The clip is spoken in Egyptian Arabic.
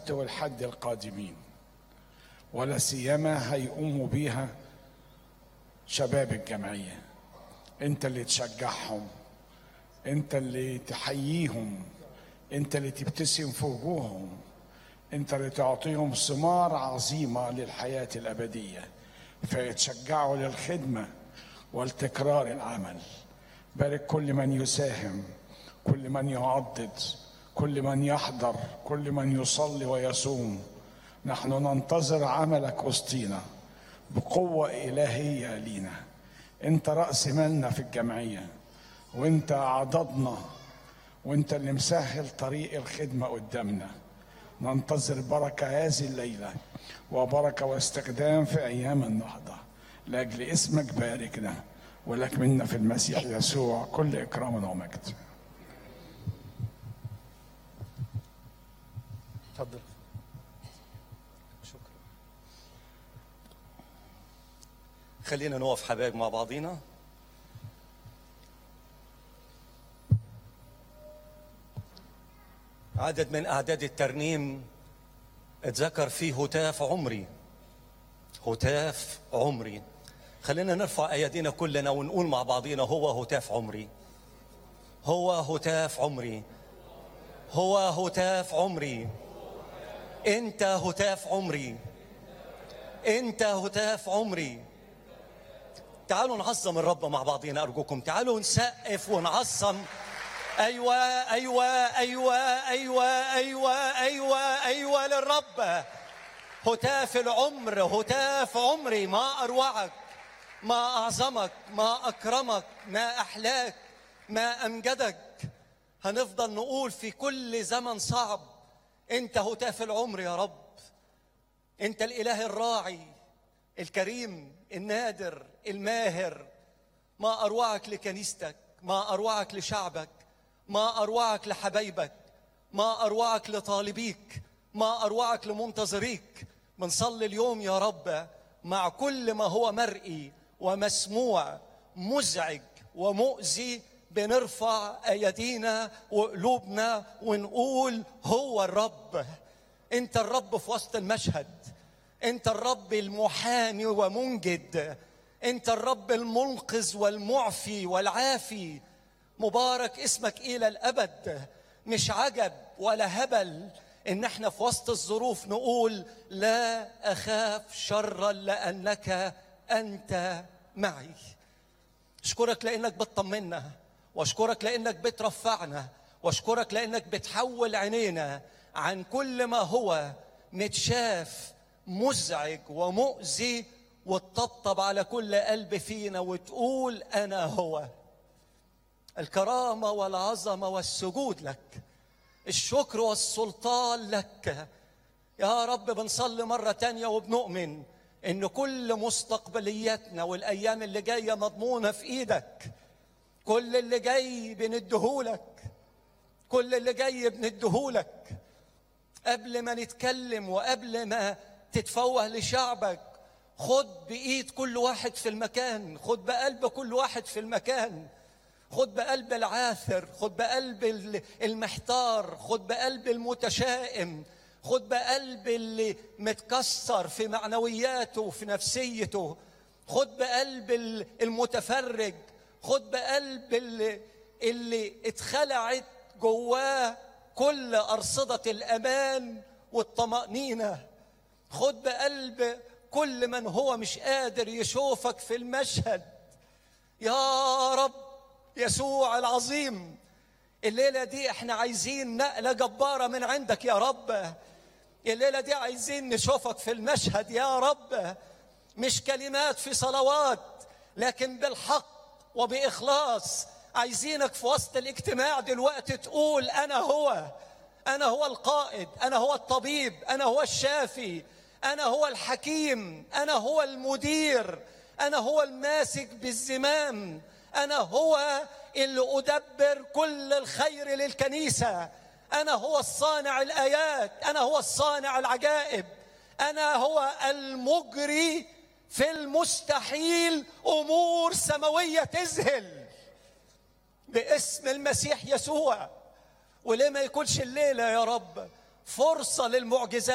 السبت والحد القادمين ولا سيما هيقوموا بيها شباب الجمعيه انت اللي تشجعهم انت اللي تحييهم انت اللي تبتسم في وجوههم انت اللي تعطيهم ثمار عظيمه للحياه الابديه فيتشجعوا للخدمه والتكرار العمل بارك كل من يساهم كل من يعضد كل من يحضر كل من يصلي ويصوم نحن ننتظر عملك وسطينا بقوه الهيه لينا انت راس مالنا في الجمعيه وانت عضدنا وانت اللي مسهل طريق الخدمه قدامنا ننتظر بركه هذه الليله وبركه واستخدام في ايام النهضه لاجل اسمك باركنا ولك منا في المسيح يسوع كل اكرام ومجد اتفضل شكرا خلينا نقف حبايب مع بعضينا عدد من أعداد الترنيم اتذكر فيه هتاف عمري هتاف عمري خلينا نرفع أيدينا كلنا ونقول مع بعضينا هو هتاف عمري هو هتاف عمري هو هتاف عمري انت هتاف عمري انت هتاف عمري تعالوا نعظم الرب مع بعضينا ارجوكم تعالوا نسقف ونعظم ايوه ايوه ايوه ايوه ايوه ايوه ايوه للرب هتاف العمر هتاف عمري ما اروعك ما اعظمك ما اكرمك ما احلاك ما امجدك هنفضل نقول في كل زمن صعب انت هتاف العمر يا رب انت الاله الراعي الكريم النادر الماهر ما اروعك لكنيستك ما اروعك لشعبك ما اروعك لحبايبك ما اروعك لطالبيك ما اروعك لمنتظريك بنصلي اليوم يا رب مع كل ما هو مرئي ومسموع مزعج ومؤذي بنرفع ايدينا وقلوبنا ونقول هو الرب انت الرب في وسط المشهد انت الرب المحامي ومنجد انت الرب المنقذ والمعفي والعافي مبارك اسمك الى الابد مش عجب ولا هبل ان احنا في وسط الظروف نقول لا اخاف شرا لانك انت معي اشكرك لانك بتطمنا واشكرك لانك بترفعنا واشكرك لانك بتحول عينينا عن كل ما هو متشاف مزعج ومؤذي وتطبطب على كل قلب فينا وتقول انا هو الكرامه والعظمه والسجود لك الشكر والسلطان لك يا رب بنصلي مره تانيه وبنؤمن ان كل مستقبلياتنا والايام اللي جايه مضمونه في ايدك كل اللي جاي بندهولك كل اللي جاي بندهولك قبل ما نتكلم وقبل ما تتفوه لشعبك خد بإيد كل واحد في المكان خد بقلب كل واحد في المكان خد بقلب العاثر خد بقلب المحتار خد بقلب المتشائم خد بقلب اللي متكسر في معنوياته وفي نفسيته خد بقلب المتفرج خد بقلب اللي, اللي اتخلعت جواه كل أرصدة الأمان والطمأنينة خد بقلب كل من هو مش قادر يشوفك في المشهد يا رب يسوع العظيم الليلة دي احنا عايزين نقلة جبارة من عندك يا رب الليلة دي عايزين نشوفك في المشهد يا رب مش كلمات في صلوات لكن بالحق وبإخلاص عايزينك في وسط الاجتماع دلوقتي تقول أنا هو أنا هو القائد أنا هو الطبيب أنا هو الشافي أنا هو الحكيم أنا هو المدير أنا هو الماسك بالزمام أنا هو اللي أدبر كل الخير للكنيسة أنا هو الصانع الآيات أنا هو الصانع العجائب أنا هو المجري في المستحيل أمور سماوية تذهل باسم المسيح يسوع وليه ما يكونش الليلة يا رب فرصة للمعجزات